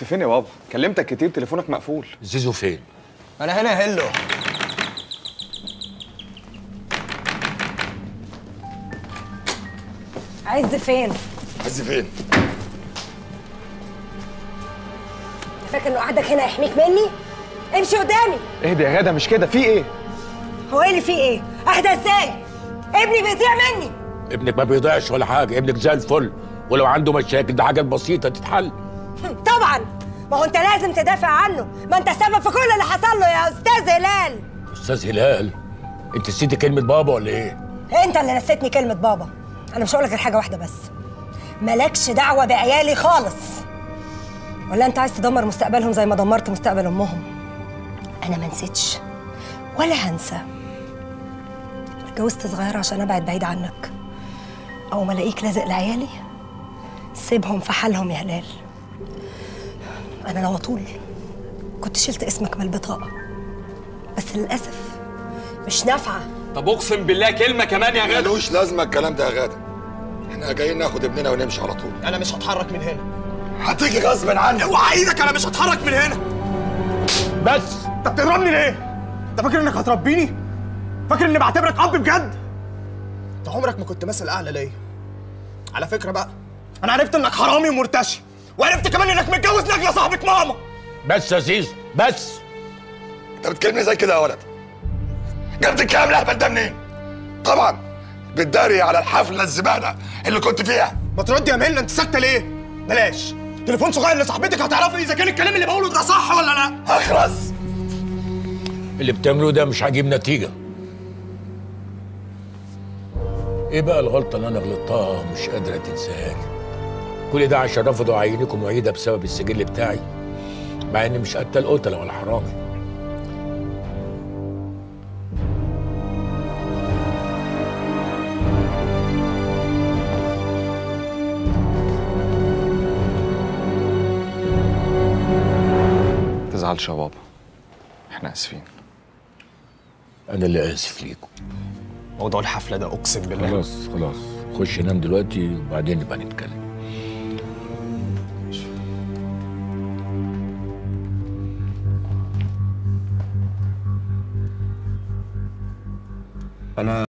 كنت فين يا بابا كلمتك كتير تليفونك مقفول زيزو فين؟ انا هنا يا هلو عز فين؟ عز فين؟ فاكر انه قعدك هنا يحميك مني؟ امشي قدامي اهدي يا غاده مش كده في ايه هو ايه اللي فيه ايه؟ اهدى ازاي؟ ابني بيضيع مني ابنك ما بيضيعش ولا حاجه ابنك زي الفل ولو عنده مشاكل ده حاجات بسيطه تتحل طبعا ما هو انت لازم تدافع عنه ما انت السبب في كل اللي حصل له يا استاذ هلال استاذ هلال انت نسيتي كلمه بابا ولا ايه؟ انت اللي نسيتني كلمه بابا انا مش هقولك غير حاجه واحده بس مالكش دعوه بعيالي خالص ولا انت عايز تدمر مستقبلهم زي ما دمرت مستقبل امهم انا ما نسيتش ولا هنسى اتجوزت صغيره عشان ابعد بعيد عنك او ما الاقيك لازق لعيالي سيبهم في حالهم يا هلال انا لو طول كنت شلت اسمك من البطاقه بس للاسف مش نافعه طب اقسم بالله كلمه كمان يا غاده ملوش لازمه الكلام ده يا غاده احنا جايين ناخد ابننا ونمشي على طول انا مش هتحرك من هنا هتيجي غصب عنك اوعى ايدك انا مش هتحرك من هنا بس انت بتضربني ليه؟ انت فاكر انك هتربيني؟ فاكر اني بعتبرك اب بجد؟ انت عمرك ما كنت مثل اعلى ليا على فكره بقى انا عرفت انك حرامي ومرتشي وعرفت كمان انك متجوز نجله صاحبة ماما بس يا زيزو بس انت بتكلمني زي كده يا ولد جبت الكلام الاهبل ده منين طبعا بتداري على الحفله الزباله اللي كنت فيها ما ترد يا منى انت ساكته ليه؟ بلاش تليفون صغير لصاحبتك هتعرفي اذا كان الكلام اللي بقوله ده صح ولا لا اخرس اللي بتعملوه ده مش هجيب نتيجه ايه بقى الغلطه اللي انا غلطتها مش قادره تنساها لي كل ده عشان رفضوا اعينكم معيده بسبب السجل بتاعي مع اني مش قتل قتله ولا حرامي تزعلش يا بابا احنا اسفين انا اللي اسف ليكم موضوع الحفله ده اقسم بالله خلاص خلاص خش نام دلوقتي وبعدين نبقى نتكلم انا